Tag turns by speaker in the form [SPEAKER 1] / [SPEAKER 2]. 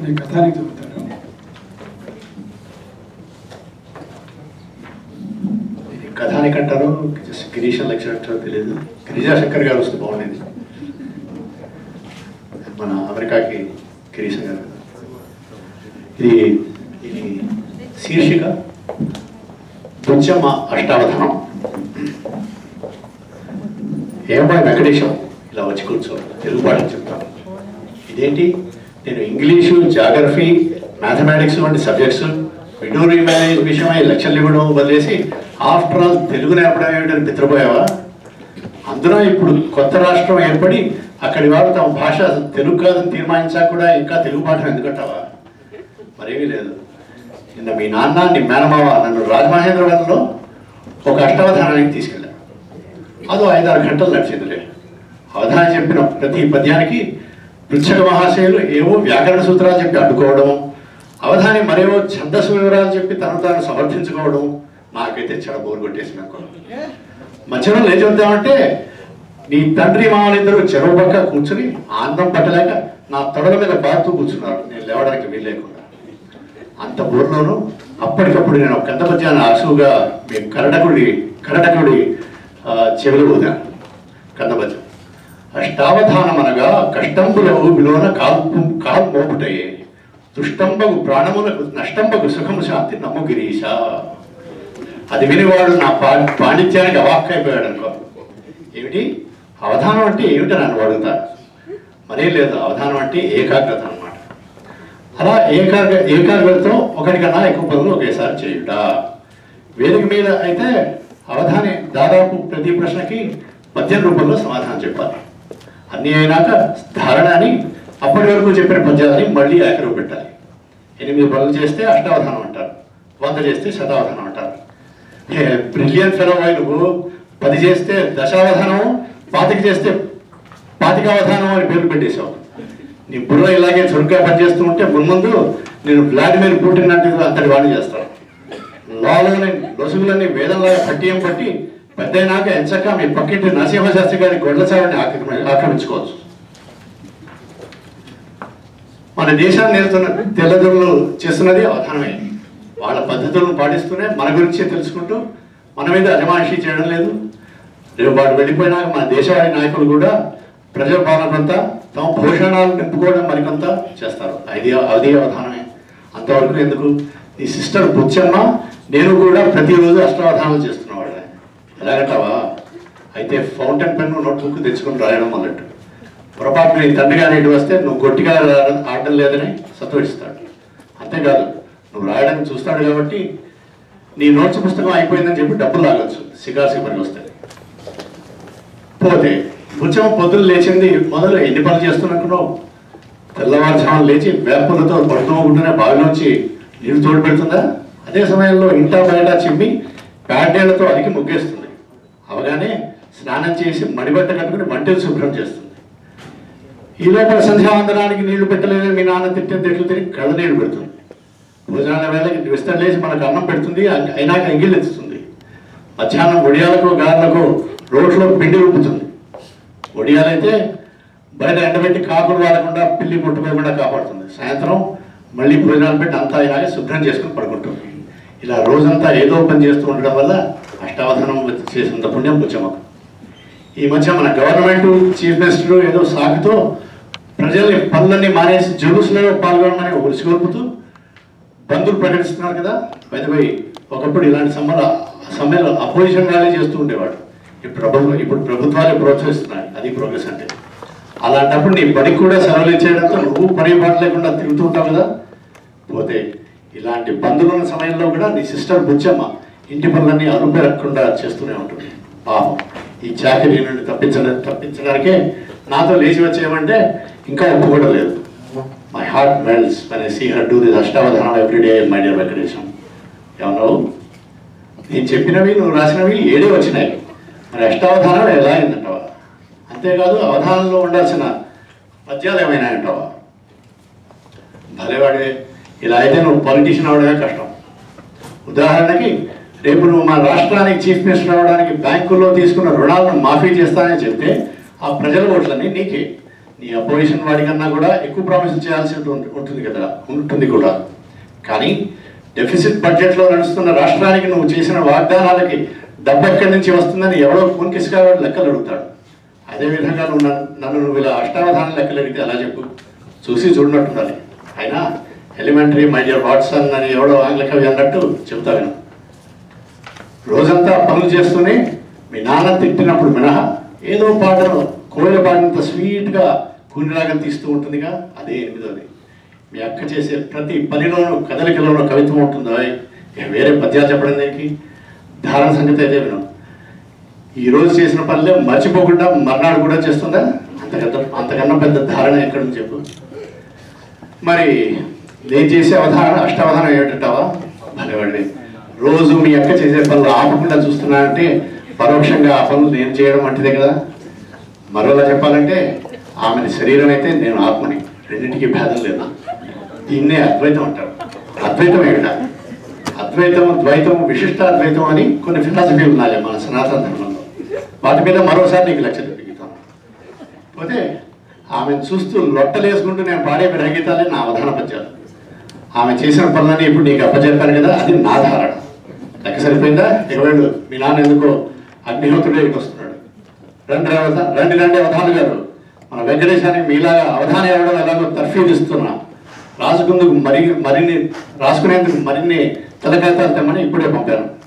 [SPEAKER 1] అనే కథానికి చెబుతారు
[SPEAKER 2] ఇది కథానికి అంటారు జస్ట్ గిరీష్ లెక్చర్ అంటారో తెలియదు గిరిజా శంకర్ గారు వస్తే బాగుండేది మన అమెరికాకి గిరీష్ గారు ఇది ఇది శీర్షిక బుచ్చమ్మ అష్టావధానం ఏమో వెంకటేశం ఇలా వచ్చి కూర్చో తెలుగు పాఠం చెప్తాను ఇదేంటి నేను ఇంగ్లీషు జాగ్రఫీ మ్యాథమెటిక్స్ వంటి సబ్జెక్ట్స్ విడూరి మ్యారేజ్ విషయమై లెక్చర్లు ఇవ్వడం వదిలేసి ఆఫ్టర్ ఆల్ తెలుగు నేర్పడం ఏమిటని నిద్రపోయావా అందులో ఇప్పుడు కొత్త రాష్ట్రం ఏర్పడి అక్కడి వారు తమ భాష తెలుగు కాదని తీర్మానించాక కూడా ఇంకా తెలుగు పాఠం ఎందుకంటావా మరేమీ లేదు నిన్న మీ నాన్న నీ మేనమావ నన్ను రాజమహేంద్రవరంలో ఒక అష్టావధానానికి తీసుకెళ్ళారు అదో ఐదారు గంటలు నడిచిందిలే అవధానం చెప్పిన ప్రతి పద్యానికి పృచ్ఛక మహాశయులు ఏవో వ్యాకరణ సూత్రాలు చెప్పి అడ్డుకోవడం అవధాని మరేవో ఛందస్సు వివరాలు చెప్పి తను తాను సమర్థించుకోవడం నాకైతే చెడ బోరు కొట్టేసింది అనుకో మధ్యలో లేచి వద్దామంటే నీ తండ్రి మామలిద్దరూ చెరువు పక్క కూర్చుని ఆనందం పట్టలేక నా తొడల మీద బారుతూ కూర్చున్నారు నేను లేవడానికి వీల్లేకుండా అంత బోర్లోనూ అప్పటికప్పుడు నేను ఒక కంద పద్యాన్ని ఆసువుగా మీ కరటకుడి కరటకుడి ఆ, చెవిలో ఊదాను కందపద్యం అష్టావధానం అనగా కష్టంబులవు విలోన కాల్పు కాల్ మోపుటయే దుష్టంబగు ప్రాణములకు నష్టంబగు సుఖము శాంతి నమ్ము గిరీశ అది వినివాడు నా పా పాండిత్యానికి అవాక్కైపోయాడు అనుకో ఏమిటి అవధానం అంటే ఏమిటి నన్ను అడుగుతారు మరేం లేదు అవధానం అంటే ఏకాగ్రత అన్నమాట అలా ఏకాగ్ర ఏకాగ్రతతో ఒకటికన్నా ఎక్కువ పనులు ఒకేసారి చేయుట వేదిక మీద అయితే అవధాని దాదాపు ప్రతి ప్రశ్నకి పద్యం రూపంలో సమాధానం చెప్పాలి అన్నీ అయినాక ధారణ అని అప్పటి వరకు చెప్పిన పద్యాలని మళ్ళీ ఏకరువు పెట్టాలి ఎనిమిది పనులు చేస్తే అష్టావధానం అంటారు వంద చేస్తే శతావధానం అంటారు బ్రిలియన్ ఫెలో నువ్వు పది చేస్తే దశావధానం పాతిక చేస్తే పాతికావధానం అని పేరు పెట్టేశావు నీ బుర్ర ఇలాగే చురుగ్గా పనిచేస్తూ ఉంటే మున్ముందు నేను వ్లాడిమిర్ పుటిన్ అంటే అంతటి వాడిని చేస్తాను లోలోని లొసుగులన్నీ వేదంలాగా పట్టియం పట్టి పెద్దయినాక ఎంచక్క మీ పక్కింటి నరసింహశాస్త్రి గారి గొడ్ల చావని ఆక్రమి ఆక్రమించుకోవచ్చు మన దేశాన్ని నేర్చున్న తెల్లదొరలు చేస్తున్నది అవధానమే వాళ్ళ పద్ధతులను పాటిస్తూనే మన గురించే తెలుసుకుంటూ మన మీద అజమాయిషీ చేయడం లేదు రేపు వాడు వెళ్ళిపోయినాక మన దేశవాళి నాయకులు కూడా ప్రజల పాలన కొంత తమ భూషణాలు నింపుకోవడం మరికొంత చేస్తారు అది అది అవధానమే అంతవరకు ఎందుకు ఈ సిస్టర్ బుచ్చమ్మ నేను కూడా ప్రతిరోజు అష్టావధానాలు చేస్తున్నవాళ్ళే ఎలాగంటావా అయితే ఫౌంటైన్ పెన్ను నోట్బుక్ తెచ్చుకొని రాయడం మొదలెట్టు పొరపాటు నీ తండ్రి గారు ఇటు వస్తే నువ్వు గట్టిగా ఆడడం లేదని సంతోషిస్తాడు అంతేకాదు నువ్వు రాయడానికి చూస్తాడు కాబట్టి నీ నోట్స్ పుస్తకం అయిపోయిందని చెప్పి డబ్బులు లాగొచ్చు సిగాసి పనికి వస్తాయి పోతే బుచ్చమ్మ పొద్దులు లేచింది మొదలు ఎన్ని పనులు చేస్తున్నట్టున్నావు తెల్లవారుజామున లేచి వేపలతో పడుతుంటూనే బావిలోంచి నీళ్ళు తోడు పెడుతుందా అదే సమయంలో ఇంటా బయట చిమ్మి ప్యాడ్డేళ్లతో అదికి ముగ్గేస్తుంది అవగానే స్నానం చేసి మడిబట్ట కట్టుకుని మంటలు శుభ్రం చేస్తుంది ఈ లోపల సంధ్యావందనానికి నీళ్లు పెట్టలేదని మీ నాన్న తిట్టిన తిట్లు తిరిగి కళ్ళ నీళ్లు పెడుతుంది భోజనాల వేళకి విస్తర లేచి మనకు అన్నం పెడుతుంది అం- అయినాక ఎంగిళ్ళు ఎత్తుతుంది మధ్యాహ్నం ఒడియాలకు గారెలకు రోడ్లో పిండి రుబ్బుతుంది ఒడియాలైతే బయట ఎండబెట్టి కాకులు వాడకుండా పిల్లి ముట్టుకోకుండా కాపాడుతుంది సాయంత్రం మళ్ళీ భోజనాలు పెట్టి అంతా అయినాక శుభ్రం చేసుకుని పడుకుంటుంది ఇలా రోజంతా ఏదో పని చేస్తూ ఉండడం వల్ల అష్టావధానం చేసినంత పుణ్యం పుచ్చమ్మకు ఈ మధ్య మన గవర్నమెంట్ చీఫ్ మినిస్టర్ ఏదో సాగుతో ప్రజల్ని పనులన్నీ మానేసి జలుసులలో పాల్గొనమని ఉరిసిగొల్పుతూ బంధువులు ప్రకటిస్తున్నారు కదా పైదపై ఒకప్పుడు ఇలాంటి సమ్మల సమ్మెలో అపోజిషన్ ర్యాలీ చేస్తూ ఉండేవాడు ఇప్పుడు ప్రభుత్వం ఇప్పుడు ప్రభుత్వాలే ప్రోత్సహిస్తున్నాయి అది ప్రోగ్రెస్ అంటే అలాంటప్పుడు నీ పనికి కూడా సెలవులు ఇచ్చేయడంతో నువ్వు పని పాట లేకుండా తిరుగుతూ ఉంటావు కదా పోతే ఇలాంటి బంధువులు ఉన్న సమయంలో కూడా నీ సిస్టర్ బుచ్చమ్మ ఇంటి పనులన్నీ అరుపెరగకుండా చేస్తూనే ఉంటుంది పాపం ఈ చాకరీ నుండి తప్పించడం తప్పించడానికే నాతో లేచి వచ్చేయమంటే ఇంకా ఒప్పు కూడా లేదు my heart melts when I see her do this అష్టావధానం every day my dear Venkatesam ఏమన్నావు నేను చెప్పినవి నువ్వు రాసినవి ఏడే వచ్చినాయి మరి అష్టావధానం ఎలా అయిందంటావా అంతేకాదు అవధానంలో ఉండాల్సిన పద్యాలు ఏమైనా అంటావా భలేవాడే ఇలా అయితే నువ్వు పొలిటీషియన్ అవడమే కష్టం ఉదాహరణకి రేపు నువ్వు మా రాష్ట్రానికి చీఫ్ మినిస్టర్ అవడానికి బ్యాంకుల్లో తీసుకున్న రుణాలను మాఫీ చేస్తానని చెప్తే ఆ ప్రజల ఓట్లన్నీ నీకే నీ అపోజిషన్ వాడి కన్నా కూడా ఎక్కువ ప్రామిస్ చేయాల్సి ఉంటుంది ఉంటుంది కదా ఉంటుంది కూడా కానీ డెఫిసిట్ బడ్జెట్లో నడుస్తున్న రాష్ట్రానికి నువ్వు చేసిన వాగ్దానాలకి డబ్బు ఎక్కడి నుంచి వస్తుందని ఎవడో కూన్కిస్గా లెక్కలు అడుగుతాడు అదేవిధంగా నువ్వు నన్ను నన్ను నువ్వు ఇలా అష్టావధాన లెక్కలు అడిగితే ఎలా చెప్పు చూసి చూడనట్టుండాలి అయినా ఎలిమెంటరీ మై డియర్ వాట్సన్ అని ఎవడో ఆంగ్ల కవి అన్నట్టు చెబుతా విను రోజంతా పనులు చేస్తూనే మీ నాన్న తిట్టినప్పుడు మినహా ఏదో పాటను కోయిల పాడినంత స్వీట్గా కూనిరాగం తీస్తూ ఉంటుందిగా అదే ఎనిమిదోది మీ అక్క చేసే ప్రతి పనిలోనూ కదలికలోనూ కవిత్వం ఉంటుందో ఇక వేరే పద్యాలు చెప్పడం దానికి ధారణ సంగతి అయితే విను ఈ రోజు చేసిన పనులే మర్చిపోకుండా మర్నాడు కూడా చేస్తుందా అంతకంత అంతకన్నా పెద్ద ధారణ ఎక్కడుంది చెప్పు మరి నేను చేసే అవధానం అష్టావధానం ఏమిటంటావా భలేవాడిని రోజు మీ అక్క చేసే పనులు ఆపకుండా చూస్తున్నానంటే పరోక్షంగా ఆ పనులు నేను చేయడం వంటిదే కదా మరోలా చెప్పాలంటే ఆమెని శరీరం అయితే నేను ఆత్మని రెండింటికి భేదం లేదా దీన్నే అద్వైతం అంటారు అద్వైతం ఏమిటా అద్వైతం ద్వైతం విశిష్ట అద్వైతం అని కొన్ని ఫిలాసఫీలు ఉన్నాయి మన సనాతన ధర్మంలో వాటి మీద మరోసారి నీకు లక్ష్యం తిరుగుతాను పోతే ఆమెను చూస్తూ లొట్టలేసుకుంటూ నేను పాడే విరగీతాలే నా అవధాన పద్యాలు ఆమె చేసిన పనులన్నీ ఇప్పుడు నీకు అప్పచెప్పాను కదా అది నా ధారణ లెక్క సరిపోయిందా ఇక వెళ్ళు మీ నాన్న ఎందుకో అగ్నిహోత్రుడే ఇటు వస్తున్నాడు రండి అవధా రండి రండి అవధాన గారు మన వెంకటేశానికి మీలాగా అవధానం ఇవ్వడం ఎలాగో తర్ఫీదు ఇస్తున్నా రాసుకుందుకు మరి మరిన్ని రాసుకునేందుకు మరిన్ని తెల్లకాయతాలు తెమ్మని ఇప్పుడే పంపాను